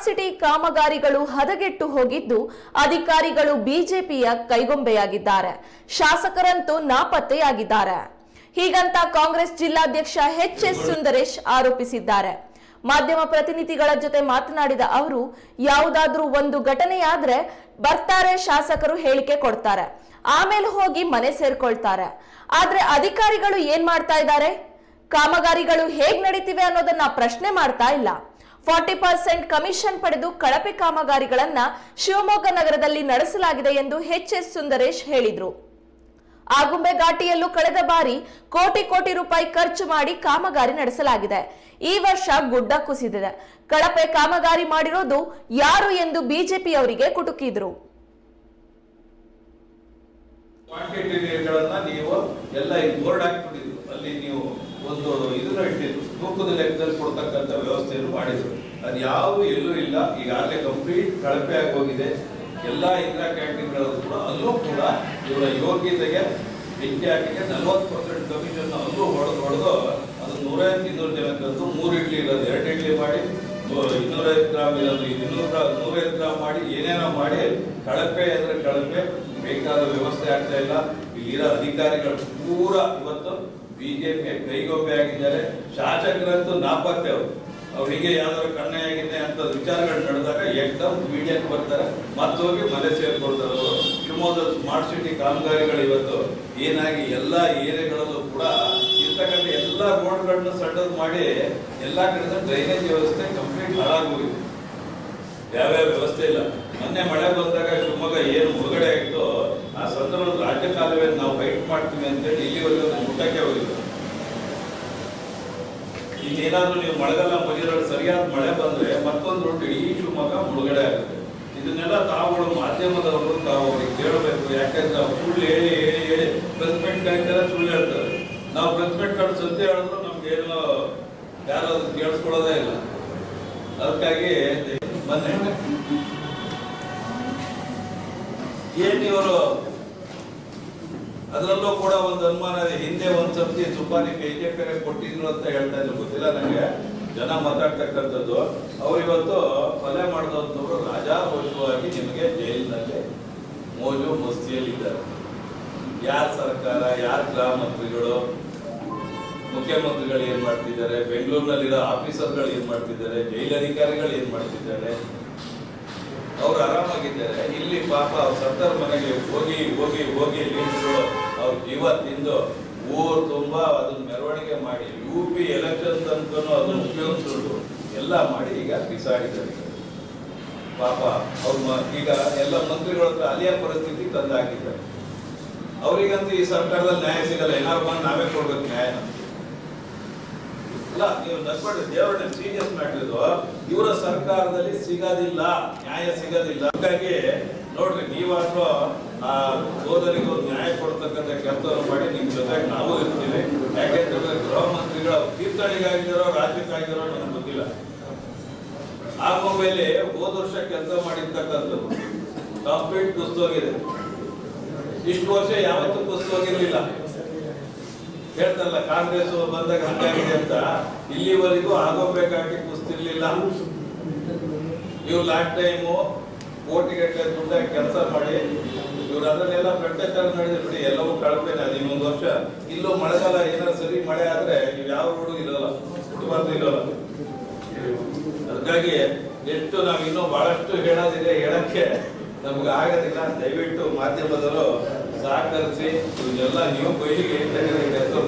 city ಕಾಮಗಾರಿಗಳು ಹದಗೆಟ್ಟು ಹೋಗಿದ್ದು ಅಧಿಕಾರಿಗಳು ಬಿಜೆಪಿಯ ಕೈಗೊಂಬೆಯಾಗಿದ್ದಾರೆ ಶಾಸಕರಂತೂ ನಾಪತ್ತೆಯಾಗಿದ್ದಾರೆ ಹೀಗಂತ ಕಾಂಗ್ರೆಸ್ ಜಿಲ್ಲಾಧ್ಯಕ್ಷ ಎಚ್ ಎಸ್ ಸುಂದರೇಶ್ ಆರೋಪಿಸಿದ್ದಾರೆ ಮಾಧ್ಯಮ ಪ್ರತಿನಿಧಿಗಳ ಜೊತೆ ಮಾತನಾಡಿದ ಅವರು ಯಾವುದಾದ್ರೂ ಒಂದು ಘಟನೆಯಾದ್ರೆ ಬರ್ತಾರೆ ಶಾಸಕರು ಹೇಳಿಕೆ ಕೊಡ್ತಾರೆ ಆಮೇಲೆ ಹೋಗಿ ಮನೆ ಸೇರ್ಕೊಳ್ತಾರೆ ಆದ್ರೆ ಅಧಿಕಾರಿಗಳು ಏನ್ ಮಾಡ್ತಾ ಇದ್ದಾರೆ ಕಾಮಗಾರಿಗಳು ಹೇಗ್ ನಡೀತಿವೆ ಅನ್ನೋದನ್ನ ಪ್ರಶ್ನೆ ಮಾಡ್ತಾ ಇಲ್ಲ ಫಾರ್ಟಿ ಪರ್ಸೆಂಟ್ ಕಮಿಷನ್ ಪಡೆದು ಕಳಪೆ ಕಾಮಗಾರಿಗಳನ್ನ ಶಿವಮೊಗ್ಗ ನಗರದಲ್ಲಿ ನಡೆಸಲಾಗಿದೆ ಎಂದು ಎಚ್ ಎಸ್ ಸುಂದರೇಶ್ ಹೇಳಿದ್ರು ಆಗುಂಬೆ ಘಾಟಿಯಲ್ಲೂ ಕಳೆದ ಬಾರಿ ಕೋಟಿ ಕೋಟಿ ರೂಪಾಯಿ ಖರ್ಚು ಮಾಡಿ ಕಾಮಗಾರಿ ನಡೆಸಲಾಗಿದೆ ಈ ವರ್ಷ ಗುಡ್ಡ ಕುಸಿದಿದೆ ಕಳಪೆ ಕಾಮಗಾರಿ ಮಾಡಿರೋದು ಯಾರು ಎಂದು ಬಿಜೆಪಿಯವರಿಗೆ ಕುಟುಕಿದ್ರು ಕ್ವಾಂಟಿಟಿಗಳನ್ನ ನೀವು ಎಲ್ಲ ಬೋರ್ಡ್ ಹಾಕ್ಬಿಟ್ಟಿದ್ರು ಅಲ್ಲಿ ನೀವು ಒಂದು ಇದನ್ನ ಇಟ್ಟಿದ್ರು ತೂಕದ ಲೆಕ್ಕದಲ್ಲಿ ಕೊಡ್ತಕ್ಕಂಥ ವ್ಯವಸ್ಥೆಯನ್ನು ಮಾಡಿದ್ರು ಅದು ಯಾವುದು ಎಲ್ಲೂ ಇಲ್ಲ ಈಗಾಗಲೇ ಕಂಪ್ಲೀಟ್ ಕಳಪೆ ಆಗಿ ಹೋಗಿದೆ ಎಲ್ಲಾ ಇಂದಿರಾ ಕ್ಯಾಂಟೀನ್ಗಳಲ್ಲೂ ಕೂಡ ಅಲ್ಲೂ ಕೂಡ ಇವರ ಯೋಗ್ಯತೆಗೆ ಬೆಂಕಿ ಹಾಕಿಗೆ ನಲ್ವತ್ತು ಪರ್ಸೆಂಟ್ ಕಮಿಷನ್ ಅಲ್ಲೂ ಹೊಡೆದು ಹೊಡೆದು ಅದು ನೂರೈವತ್ತು ಇನ್ನೂರು ಜನಕ್ಕಂತೂ ಮೂರು ಇಡ್ಲಿ ಇರೋದು ಎರಡು ಇಡ್ಲಿ ಮಾಡಿ ನೂ- ಇನ್ನೂರೈವತ್ತು ಗ್ರಾಮ್ ಇರೋದು ಇನ್ನೂರು ಗ್ರಾಮ್ ನೂರೈವತ್ತು ಗ್ರಾಮ್ ಮಾಡಿ ಏನೇನೋ ಮಾಡಿ ಕಳಪೆ ಅಂದ್ರೆ ಕಳಪೆ ಬೇಕಾದ ವ್ಯವಸ್ಥೆ ಆಗ್ತಾ ಇಲ್ಲ ಇಲ್ಲಿರೋ ಅಧಿಕಾರಿಗಳು ಪೂರ ಇವತ್ತು ಬಿಜೆಪಿ ಕೈಗೊಂಬೆ ಆಗಿದ್ದಾರೆ ಶಾಸಕರಂತೂ ನಾಪತ್ತೆ ಅವರು ಅವರಿಗೆ ಯಾವ್ದಾದ್ರು ಕಣ್ಣಾಗಿದೆ ಅಂತ ವಿಚಾರಗಳು ನಡೆದಾಗ ಏಕದಮ್ ಮೀಡಿಯಾಕ್ಕೆ ಬರ್ತಾರೆ ಮತ್ತೆ ಹೋಗಿ ಮನೆ ಸೇರ್ಕೊಳ್ತಾರೆ ಅವರು ಶಿವಮೊಗ್ಗದ ಸ್ಮಾರ್ಟ್ ಸಿಟಿ ಕಾಮಗಾರಿಗಳು ಇವತ್ತು ಏನಾಗಿ ಎಲ್ಲಾ ಏರಿಯಾಗಳಲ್ಲೂ ಕೂಡ ಇರ್ತಕ್ಕಂಥ ಎಲ್ಲಾ ರೋಡ್ಗಳನ್ನ ಸಣ್ಣದು ಮಾಡಿ ಎಲ್ಲಾ ಕಡೆ ಡ್ರೈನೇಜ್ ವ್ಯವಸ್ಥೆ ಕಂಪ್ಲೀಟ್ ಹಾಳಾಗೋಗಿದೆ ಯಾವ್ಯಾವ ವ್ಯವಸ್ಥೆ ಇಲ್ಲ ಮೊನ್ನೆ ಮಳೆ ಬಂದಾಗ ಶಿವಮೊಗ್ಗ ಏನು ಮುಳುಗಡೆ ಆಯ್ತು ಆ ಸಂದರ್ಭದಲ್ಲಿ ರಾಜ್ಯ ಕಾಲುವೆ ನಾವು ಫೈಟ್ ಮಾಡ್ತೀವಿ ಅಂತೇಳಿ ಇಲ್ಲಿವರೆಗೂ ನಾವು ಮುಟ್ಟಕ್ಕೆ ಹೋಗಿಲ್ಲ ಇನ್ನೇನಾದ್ರೂ ನೀವು ಮಳೆಗಾಲ ಮುಗಿದ್ರೆ ಸರಿಯಾದ ಮಳೆ ಬಂದ್ರೆ ಮತ್ತೊಂದು ರೋಡ್ ಇಡೀ ಶಿವಮೊಗ್ಗ ಮುಳುಗಡೆ ಆಗುತ್ತೆ ಇದನ್ನೆಲ್ಲ ತಾವುಗಳು ಮಾಧ್ಯಮದವರು ತಾವು ಅವ್ರಿಗೆ ಕೇಳಬೇಕು ಯಾಕಂದ್ರೆ ಅವ್ರು ಸುಳ್ಳು ಹೇಳಿ ಹೇಳಿ ಹೇಳಿ ಪ್ರೆಸ್ ಮೀಟ್ ಕರೀತಾರೆ ಸುಳ್ಳು ಹೇಳ್ತಾರೆ ನಾವು ಪ್ರೆಸ್ ಮೀಟ್ ಕಡೆ ಸತ್ಯ ಹೇಳಿದ್ರು ನಮ್ಗೆ ಏನೋ ಯಾರು ಅದು ಕೇಳಿಸ್ಕೊಳ್ಳೋದೇ ಇಲ್ಲ ಅದಕ್ಕಾಗಿ ಮೊನ್ನೆ ಏನ್ ಇವರು ಅದರಲ್ಲೂ ಕೂಡ ಒಂದು ಅನುಮಾನ ಇದೆ ಹಿಂದೆ ಒಂದ್ ಸರ್ತಿ ಸುಬ್ಬಾನಿ ಬಿಜೆಪಿ ಕೊಟ್ಟಿದ್ರು ಅಂತ ಹೇಳ್ತಾ ಇದ್ರು ಗೊತ್ತಿಲ್ಲ ನನಗೆ ಜನ ಮಾತಾಡ್ತಕ್ಕಂಥದ್ದು ಅವ್ರು ಇವತ್ತು ಕೊಲೆ ಮಾಡಿದಂಥವ್ರು ರಾಜಾರೋಷವಾಗಿ ನಿಮಗೆ ಜೈಲಿನಲ್ಲಿ ಮೋಜು ಮಸ್ತಿಯಲ್ಲಿದ್ದಾರೆ ಯಾರ ಸರ್ಕಾರ ಯಾರ ಗೃಹ ಮಂತ್ರಿಗಳು ಮುಖ್ಯಮಂತ್ರಿಗಳು ಏನ್ ಮಾಡ್ತಿದ್ದಾರೆ ಬೆಂಗಳೂರಿನಲ್ಲಿರೋ ಆಫೀಸರ್ಗಳು ಏನ್ ಮಾಡ್ತಿದ್ದಾರೆ ಜೈಲ್ ಅಧಿಕಾರಿಗಳು ಏನ್ ಮಾಡ್ತಿದ್ದಾರೆ ಅವ್ರು ಆರಾಮಾಗಿದ್ದಾರೆ ಇಲ್ಲಿ ಪಾಪ ಅವ್ರ ಸತ್ತರ್ ಮನೆಗೆ ಹೋಗಿ ಹೋಗಿ ಹೋಗಿ ಲೀಡರ್ಗಳು ಅವ್ರ ಜೀವ ತಿಂದು ಊರು ತುಂಬಾ ಅದನ್ನ ಮೆರವಣಿಗೆ ಮಾಡಿ ಯು ಪಿ ಎಲೆಕ್ಷನ್ ತನಕನೂ ಅದನ್ನ ಉಪಯೋಗಿಸ್ಕೊಂಡು ಎಲ್ಲ ಮಾಡಿ ಈಗ ಬಿಸಾಡಿದ್ದಾರೆ ಪಾಪ ಅವ್ರ ಮ- ಈಗ ಎಲ್ಲ ಮಂತ್ರಿಗಳ ಹತ್ರ ಅಲಿಯ ಪರಿಸ್ಥಿತಿ ತಂದು ಹಾಕಿದ್ದಾರೆ ಅವರಿಗಂತೂ ಈ ಸರ್ಕಾರದಲ್ಲಿ ನ್ಯಾಯ ಸಿಗಲ್ಲ ಏನಾದ್ರು ಬಂದು ನಾವೇ ಕೊಡ್ಬೇಕು ನ್ಯಾಯನ ಇಲ್ಲ ನೀವು ನಡ್ಕೊಂಡು ದೇವರನ್ನ ಸೀರಿಯಸ್ ಮಾಡಿದ್ರು ಇವರ ಸರ್ಕಾರದಲ್ಲಿ ಸಿಗೋದಿಲ್ಲ ನ್ಯಾಯ ಸಿಗೋದಿಲ್ಲ ಹಾಗಾಗಿ ನೋಡ್ರಿ ನೀವಾದ್ರೂ ಆ ಸೋದರಿಗೆ ಒಂದು ನ್ಯಾಯ ಕೊಡ್ತಕ್ಕಂಥ ಕೆಲಸವನ್ನು ಮಾಡಿ ನಿಮ್ ಜೊತೆಗೆ ನಾವು ಇರ್ತೀವಿ ಯಾಕೆಂತಂದ್ರೆ ಗೃಹ ಮಂತ್ರಿಗಳ ತೀರ್ಥಳಿಗಾಗಿದ್ದಾರೋ ರಾಜ್ಯಕ್ಕಾಗಿದ್ದಾರೋ ನಮ್ಗೆ ಗೊತ್ತಿಲ್ಲ ಆ ಮೊಬೈಲ್ ಹೋದ ವರ್ಷ ಕೆಲಸ ಮಾಡಿರ್ತಕ್ಕಂಥದ್ದು ಕಂಪ್ಲೀಟ್ ಕುಸ್ತೋಗಿದೆ ಇಷ್ಟು ವರ್ಷ ಯಾವತ್ತೂ ಕುಸ್ತೋಗಿರ್ಲಿಲ್ಲ ಹೇಳ್ತಾರಲ್ಲ ಕಾಂಗ್ರೆಸ್ ಬಂದಾಗ ಹಂಗಾಗಿದೆ ಅಂತ ಇಲ್ಲಿವರೆಗೂ ಆಗೋಬೇಕಾಗಿ ಕುಸ್ತಿರ್ಲಿಲ್ಲ ಇವ್ರು ಲಾಸ್ಟ್ ಟೈಮು ಕೋಟಿಗಟ್ಟಲೆ ದುಡ್ಡ ಕೆಲಸ ಮಾಡಿ ಇವ್ರು ಅದನ್ನೆಲ್ಲ ಭ್ರಷ್ಟಾಚಾರ ನಡೆದ್ರೆ ಬಿಡಿ ಎಲ್ಲವೂ ಕಳಪೆನೆ ಅದು ಇನ್ನೊಂದು ವರ್ಷ ಇಲ್ಲೂ ಮಳೆಗಾಲ ಏನಾದ್ರು ಸರಿ ಮಳೆ ಆದ್ರೆ ನೀವು ಯಾವ ರೋಡು ಇರೋಲ್ಲ ಫುಟ್ಪಾತ್ ಇರೋಲ್ಲ ಅದಕ್ಕಾಗಿ ಎಷ್ಟು ನಾವು ಇನ್ನೂ ಬಹಳಷ್ಟು ಹೇಳೋದಿದೆ ಹೇಳಕ್ಕೆ ನಮ್ಗೆ ಆಗೋದಿಲ್ಲ ದಯವಿಟ್ಟು ಮಾಧ್ಯಮದವರು ಸಹಕರಿಸಿ ಇವನ್ನೆಲ್ಲ ನೀವು ಕೊಯ್ಲಿಗೆ ಕೆಲಸ